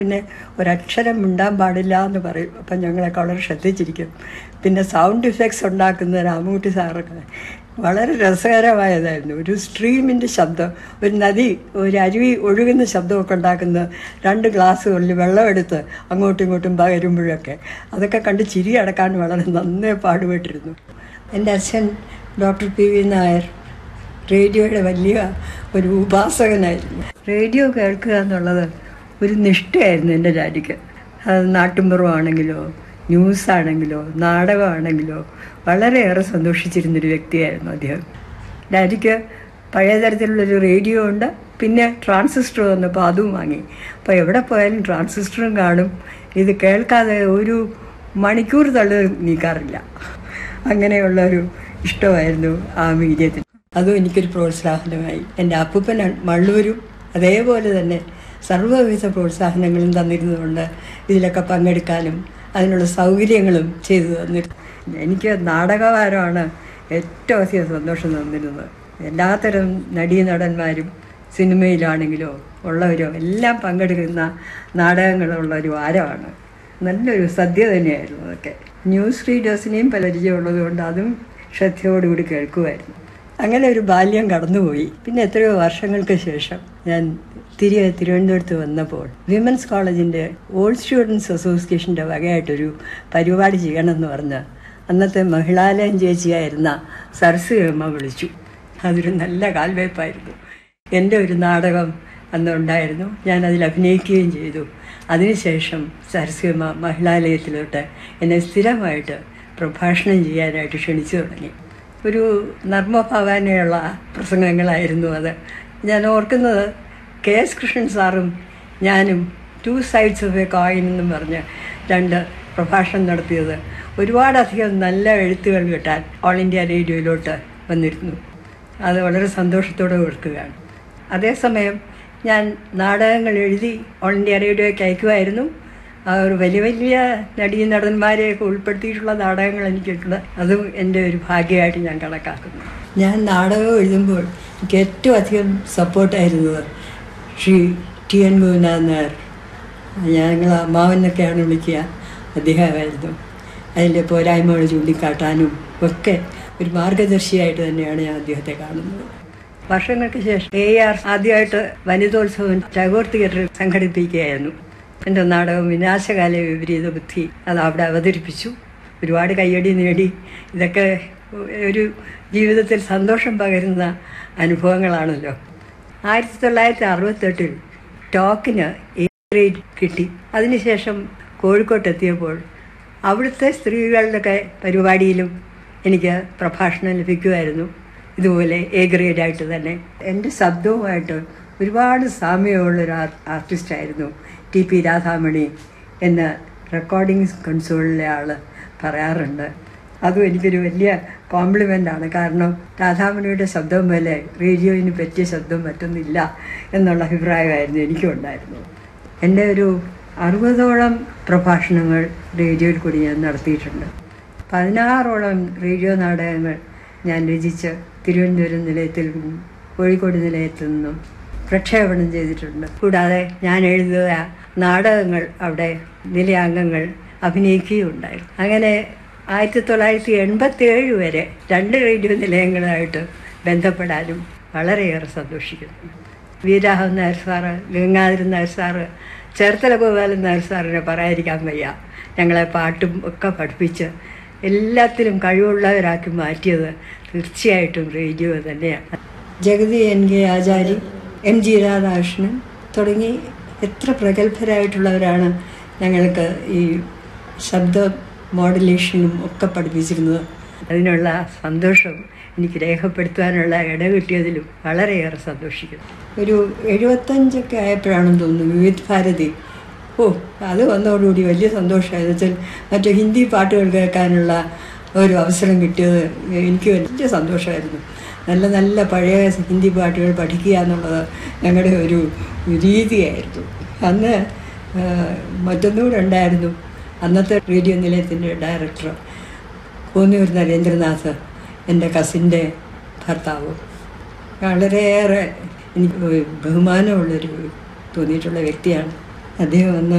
പിന്നെ ഒരക്ഷരം മിണ്ടാൻ പാടില്ല എന്ന് പറയും അപ്പം ഞങ്ങളൊക്കെ വളരെ ശ്രദ്ധിച്ചിരിക്കും പിന്നെ സൗണ്ട് ഇഫക്ട്സ് ഉണ്ടാക്കുന്ന രാമൂട്ടി സാറൊക്കെ വളരെ രസകരമായതായിരുന്നു ഒരു സ്ട്രീമിൻ്റെ ശബ്ദം ഒരു നദി ഒരു അരുവി ഒഴുകുന്ന ശബ്ദമൊക്കെ ഉണ്ടാക്കുന്ന രണ്ട് ഗ്ലാസ്സുകളിൽ വെള്ളമെടുത്ത് അങ്ങോട്ടും ഇങ്ങോട്ടും പകരുമ്പോഴൊക്കെ അതൊക്കെ കണ്ട് ചിരി അടക്കാൻ വളരെ നന്നേ പാടുപെട്ടിരുന്നു എൻ്റെ അച്ഛൻ ഡോക്ടർ പി വി നായർ റേഡിയോയുടെ വലിയ ഒരു ഉപാസകനായിരുന്നു റേഡിയോ കേൾക്കുക എന്നുള്ളത് ഒരു നിഷ്ഠയായിരുന്നു എൻ്റെ ഡാഡിക്ക് അത് നാട്ടുമ്പുറമാണെങ്കിലോ ന്യൂസാണെങ്കിലോ നാടകമാണെങ്കിലോ വളരെയേറെ സന്തോഷിച്ചിരുന്നൊരു വ്യക്തിയായിരുന്നു അദ്ദേഹം ഡാഡിക്ക് പഴയ തരത്തിലുള്ളൊരു റേഡിയോ ഉണ്ട് പിന്നെ ട്രാൻസിസ്റ്റർ വന്നപ്പോൾ അതും വാങ്ങി അപ്പോൾ എവിടെ പോയാലും ട്രാൻസിസ്റ്ററും കാണും ഇത് കേൾക്കാതെ ഒരു മണിക്കൂർ തള്ളി നീക്കാറില്ല അങ്ങനെയുള്ള ഒരു ഇഷ്ടമായിരുന്നു ആ മീഡിയത്തിൽ അതും എനിക്കൊരു പ്രോത്സാഹനമായി എൻ്റെ അപ്പൂപ്പൻ മള്ളൂരും അതേപോലെ തന്നെ സർവ്വവിധ പ്രോത്സാഹനങ്ങളും തന്നിരുന്നതുകൊണ്ട് ഇതിലൊക്കെ പങ്കെടുക്കാനും അതിനുള്ള സൗകര്യങ്ങളും ചെയ്തു തന്നിരുന്നു എനിക്ക് നാടകവാരമാണ് ഏറ്റവും അധികം സന്തോഷം തന്നിരുന്നത് എല്ലാത്തരം നടീനടന്മാരും സിനിമയിലാണെങ്കിലോ ഉള്ളവരോ എല്ലാം പങ്കെടുക്കുന്ന നാടകങ്ങളുള്ള ഒരു വാരമാണ് നല്ലൊരു സദ്യ തന്നെയായിരുന്നു അതൊക്കെ ന്യൂസ് റീഡേഴ്സിനെയും പരിചയമുള്ളത് കൊണ്ട് അതും ശ്രദ്ധയോടുകൂടി കേൾക്കുമായിരുന്നു അങ്ങനെ ഒരു ബാല്യം കടന്നുപോയി പിന്നെ എത്രയോ വർഷങ്ങൾക്ക് ശേഷം ഞാൻ തിരികെ തിരുവനന്തപുരത്ത് വന്നപ്പോൾ വിമൻസ് കോളേജിൻ്റെ ഓൾഡ് സ്റ്റുഡൻസ് അസോസിയേഷൻ്റെ വകയായിട്ടൊരു പരിപാടി ചെയ്യണമെന്ന് പറഞ്ഞ് അന്നത്തെ മഹിളാലയം ചേച്ചിയായിരുന്ന സരസ് അമ്മ വിളിച്ചു അതൊരു നല്ല കാൽവയ്പായിരുന്നു എൻ്റെ ഒരു നാടകം അന്ന് ഉണ്ടായിരുന്നു ഞാൻ അതിൽ അഭിനയിക്കുകയും ചെയ്തു അതിനുശേഷം സരസ്വമ്മ മഹിളാലയത്തിലോട്ട് എന്നെ സ്ഥിരമായിട്ട് പ്രഭാഷണം ചെയ്യാനായിട്ട് ക്ഷണിച്ചു തുടങ്ങി ഒരു നർമ്മഭാവാനയുള്ള പ്രസംഗങ്ങളായിരുന്നു അത് ഞാൻ ഓർക്കുന്നത് കെ എസ് കൃഷ്ണൻ സാറും ഞാനും two sides of a coin എന്നും പറഞ്ഞ് രണ്ട് പ്രഭാഷണം നടത്തിയത് ഒരുപാടധികം നല്ല എഴുത്തുകൾ കിട്ടാൻ ഓൾ ഇന്ത്യ റേഡിയോയിലോട്ട് വന്നിരുന്നു അത് വളരെ സന്തോഷത്തോടെ ഓർക്കുകയാണ് അതേസമയം ഞാൻ നാടകങ്ങൾ എഴുതി ഓൾ ഇന്ത്യ റേഡിയോയ്ക്ക് അയക്കുമായിരുന്നു ആ ഒരു വലിയ വലിയ നടീ നടന്മാരെയൊക്കെ ഉൾപ്പെടുത്തിയിട്ടുള്ള നാടകങ്ങൾ എനിക്കുണ്ട് അതും എൻ്റെ ഒരു ഭാഗ്യമായിട്ട് ഞാൻ കണക്കാക്കുന്നു ഞാൻ നാടകം എഴുതുമ്പോൾ എനിക്ക് ഏറ്റവും അധികം സപ്പോർട്ടായിരുന്നത് ശ്രീ ടി എൻ ഗോവിന്ദൻ നായർ ഞങ്ങൾ അമ്മാവനൊക്കെയാണ് വിളിക്കുക അദ്ദേഹമായിരുന്നു അതിൻ്റെ പോരായ്മകൾ ചൂണ്ടിക്കാട്ടാനും ഒക്കെ ഒരു മാർഗദർശിയായിട്ട് തന്നെയാണ് ഞാൻ അദ്ദേഹത്തെ കാണുന്നത് വർഷങ്ങൾക്ക് ശേഷം എ ആർ ആദ്യമായിട്ട് വനിതോത്സവം ടാഗോർ തിയേറ്ററിൽ സംഘടിപ്പിക്കുകയായിരുന്നു എൻ്റെ നാടകം വിനാശകാല വിപരീത ബുദ്ധി അത് അവിടെ അവതരിപ്പിച്ചു ഒരുപാട് കയ്യടി നേടി ഇതൊക്കെ ഒരു ജീവിതത്തിൽ സന്തോഷം പകരുന്ന അനുഭവങ്ങളാണല്ലോ ആയിരത്തി തൊള്ളായിരത്തി അറുപത്തെട്ടിൽ ടോക്കിന് എ ഗ്രേഡ് കിട്ടി അതിനുശേഷം കോഴിക്കോട്ടെത്തിയപ്പോൾ അവിടുത്തെ സ്ത്രീകളുടെ പരിപാടിയിലും എനിക്ക് പ്രഭാഷണം ലഭിക്കുമായിരുന്നു ഇതുപോലെ എ ഗ്രേഡായിട്ട് തന്നെ എൻ്റെ ശബ്ദവുമായിട്ട് ഒരുപാട് സാമ്യമുള്ളൊരു ആർട്ടിസ്റ്റായിരുന്നു ടി പി രാധാമണി എന്ന റെക്കോർഡിംഗ് കൺസോളിലെ ആൾ പറയാറുണ്ട് അതും എനിക്കൊരു വലിയ കോംപ്ലിമെൻ്റാണ് കാരണം രാധാമണിയുടെ ശബ്ദം പോലെ റേഡിയോയിന് പറ്റിയ ശബ്ദം മറ്റൊന്നില്ല എന്നുള്ള അഭിപ്രായമായിരുന്നു എനിക്കും ഉണ്ടായിരുന്നത് എൻ്റെ ഒരു അറുപതോളം പ്രഭാഷണങ്ങൾ റേഡിയോയിൽ കൂടി ഞാൻ നടത്തിയിട്ടുണ്ട് പതിനാറോളം റേഡിയോ നാടകങ്ങൾ ഞാൻ രചിച്ച് തിരുവനന്തപുരം നിലയത്തിൽ നിന്നും കോഴിക്കോട് നിലയത്തിൽ നിന്നും പ്രക്ഷേപണം ചെയ്തിട്ടുണ്ട് കൂടാതെ ഞാൻ എഴുതിയ നാടകങ്ങൾ അവിടെ നിലയാംഗങ്ങൾ അഭിനയിക്കുകയുണ്ടായിരുന്നു അങ്ങനെ ആയിരത്തി തൊള്ളായിരത്തി എൺപത്തി ഏഴ് വരെ രണ്ട് റേഡിയോ നിലയങ്ങളായിട്ട് ബന്ധപ്പെടാനും വളരെയേറെ സന്തോഷിക്കുന്നു വീരാഹൻ നായർ സാറ് ഗംഗാധരൻ നായർ സാറ് ചേർത്തല ഗോപാലൻ നായർ സാറിനെ പറയാതിരിക്കാൻ വയ്യ ഞങ്ങളെ പാട്ടും ഒക്കെ പഠിപ്പിച്ച് എല്ലാത്തിലും കഴിവുള്ളവരാക്കി മാറ്റിയത് തീർച്ചയായിട്ടും റേഡിയോ തന്നെയാണ് Jagathy N K Achari M G Radhakrishnan തുടങ്ങി എത്ര പ്രഗത്ഭരായിട്ടുള്ളവരാണ് ഞങ്ങൾക്ക് ഈ ശബ്ദ മോഡുലേഷനും ഒക്കെ പഠിപ്പിച്ചിരുന്നത് അതിനുള്ള സന്തോഷം എനിക്ക് രേഖപ്പെടുത്താനുള്ള ഇട കിട്ടിയതിലും വളരെയേറെ സന്തോഷിക്കുന്നു ഒരു എഴുപത്തഞ്ചൊക്കെ ആയപ്പോഴാണെന്ന് തോന്നുന്നു വിവിധ് ഭാരതി ഓ അത് വന്നതോടുകൂടി വലിയ സന്തോഷമായിരുന്നു വെച്ചാൽ മറ്റേ ഹിന്ദി പാട്ടുകൾ കേൾക്കാനുള്ള ഒരു അവസരം കിട്ടിയത് എനിക്ക് വലിയ സന്തോഷമായിരുന്നു നല്ല നല്ല പഴയ ഹിന്ദി പാട്ടുകൾ പഠിക്കുക എന്നുള്ളത് ഞങ്ങളുടെ ഒരു രീതിയായിരുന്നു അന്ന് മറ്റൊന്നുകൂടെ ഉണ്ടായിരുന്നു അന്നത്തെ റേഡിയോ നിലയത്തിൻ്റെ ഡയറക്ടർ കോന്നിയൂർ നരേന്ദ്രനാഥ് എൻ്റെ കസിൻ്റെ ഭർത്താവ് വളരെയേറെ എനിക്ക് ബഹുമാനമുള്ളൊരു തോന്നിയിട്ടുള്ള വ്യക്തിയാണ് അദ്ദേഹം അന്ന്